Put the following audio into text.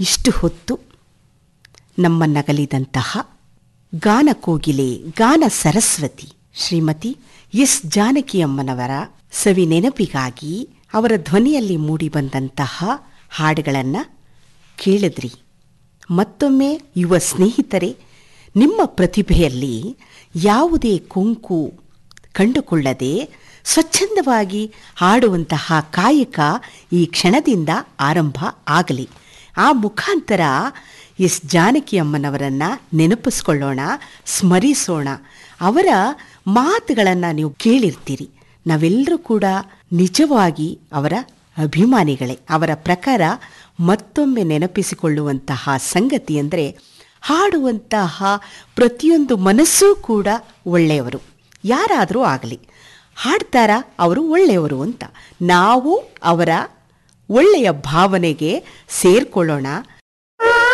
ಇಷ್ಟು ಹೊತ್ತು ನಮ್ಮ ನಗಲಿದಂತಹ ಗಾನ ಕೋಗಿಲೆ ಗಾನ ಸರಸ್ವತಿ ಶ್ರೀಮತಿ ಎಸ್ ಜಾನಕಿಯಮ್ಮನವರ ಸವಿ ನೆನಪಿಗಾಗಿ ಅವರ ಧ್ವನಿಯಲ್ಲಿ ಮೂಡಿಬಂದಂತಹ ಹಾಡುಗಳನ್ನು ಕೇಳಿದ್ರಿ ಮತ್ತೊಮ್ಮೆ ಯುವ ಸ್ನೇಹಿತರೆ ನಿಮ್ಮ ಪ್ರತಿಭೆಯಲ್ಲಿ ಯಾವುದೇ ಕೊಂಕು ಕಂಡುಕೊಳ್ಳದೆ ಸ್ವಚ್ಛಂದವಾಗಿ ಹಾಡುವಂತಹ ಕಾಯಕ ಈ ಕ್ಷಣದಿಂದ ಆರಂಭ ಆಗಲಿ ಆ ಮುಖಾಂತರ ಎಸ್ ಜಾನಕಿ ಅಮ್ಮನವರನ್ನು ನೆನಪಿಸ್ಕೊಳ್ಳೋಣ ಸ್ಮರಿಸೋಣ ಅವರ ಮಾತುಗಳನ್ನು ನೀವು ಕೇಳಿರ್ತೀರಿ ನಾವೆಲ್ಲರೂ ಕೂಡ ನಿಜವಾಗಿ ಅವರ ಅಭಿಮಾನಿಗಳೇ ಅವರ ಪ್ರಕಾರ ಮತ್ತೊಮ್ಮೆ ನೆನಪಿಸಿಕೊಳ್ಳುವಂತಹ ಸಂಗತಿ ಅಂದರೆ ಹಾಡುವಂತಹ ಪ್ರತಿಯೊಂದು ಮನಸ್ಸೂ ಕೂಡ ಒಳ್ಳೆಯವರು ಯಾರಾದರೂ ಆಗಲಿ ಹಾಡ್ತಾರ ಅವರು ಒಳ್ಳೆಯವರು ಅಂತ ನಾವು ಅವರ ಒಳ್ಳೆಯ ಭಾವನೆಗೆ ಸೇರ್ಕೊಳ್ಳೋಣ